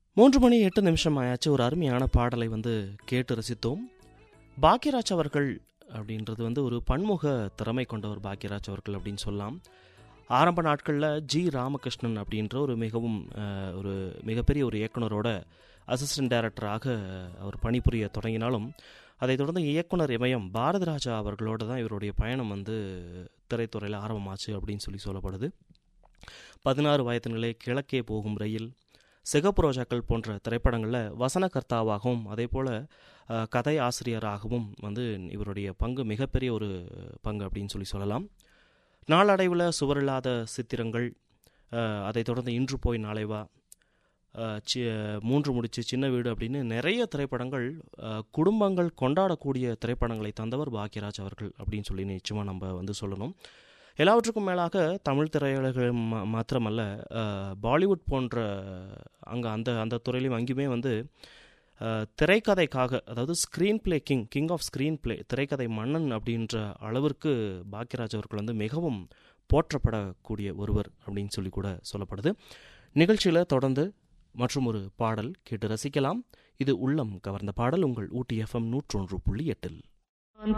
மூன்று மணி எட்டு நிமிஷம் ஆயாச்சு ஒரு அருமையான பாடலை வந்து கேட்டு ரசித்தோம் பாக்யராஜ் அவர்கள் அப்படின்றது வந்து ஒரு பன்முக திறமை கொண்டவர் பாக்யராஜ் அவர்கள் அப்படின்னு சொல்லலாம் ஆரம்ப நாட்களில் ஜி ராமகிருஷ்ணன் அப்படின்ற ஒரு மிகவும் அஹ், ஒரு மிகப்பெரிய ஒரு இயக்குனரோட அசிஸ்டன்ட் டைரக்டராக அவர் பணிபுரிய தொடங்கினாலும் அதைத் தொடர்ந்து இயக்குனர் இமயம் பாரதி ராஜா அவர்களோட தான் இவருடைய பயணம் வந்து திரைத்துறையில் ஆரம்பமாச்சு அப்படின்னு சொல்லி சொல்லப்படுது பதினாறு வயது நிலை கிழக்கே போகும் ரயில் சிகப்பு ரோஜாக்கள் போன்ற திரைப்படங்களில் வசனகர்த்தாவாகவும் அதே போல் அஹ், கதை ஆசிரியராகவும் வந்து இவருடைய பங்கு மிகப்பெரிய ஒரு பங்கு அப்படின்னு சொல்லி சொல்லலாம் நாளடைவில் சுவரில்லாத சித்திரங்கள் அஹ், அதைத் தொடர்ந்து இன்று போய் நாளை வா அஹ், சி மூன்று முடிச்சு சின்ன வீடு அப்படின்னு நிறைய திரைப்படங்கள் அஹ், குடும்பங்கள் கொண்டாடக்கூடிய திரைப்படங்களை தந்தவர் பாக்யராஜ் அவர்கள் அப்படின்னு சொல்லி நிச்சயமாக நம்ம வந்து சொல்லணும் எல்லாவற்றுக்கும் மேலாக தமிழ் திரையுலகம் மா- மாத்திரமல்ல அஹ், பாலிவுட் போன்ற அங்கே அந்த அந்த துறையிலையும் அங்கேயுமே வந்து அஹ், திரைக்கதைக்காக அதாவது screenplay king king of screenplay திரைக்கதை மன்னன் அப்படின்ற அளவிற்கு பாக்யராஜ் அவர்கள் வந்து மிகவும் போற்றப்படக்கூடிய ஒருவர் அப்படின்னு சொல்லி கூட சொல்லப்படுது நிகழ்ச்சியில் தொடர்ந்து மற்றும் ஒரு பாடல் கேட்டு ரசிக்கலாம் இது உள்ளம் கவர்ந்த பாடல் உங்கள் ஊட்டி எஃப்எம் நூற்றொன்று புள்ளி எட்டில்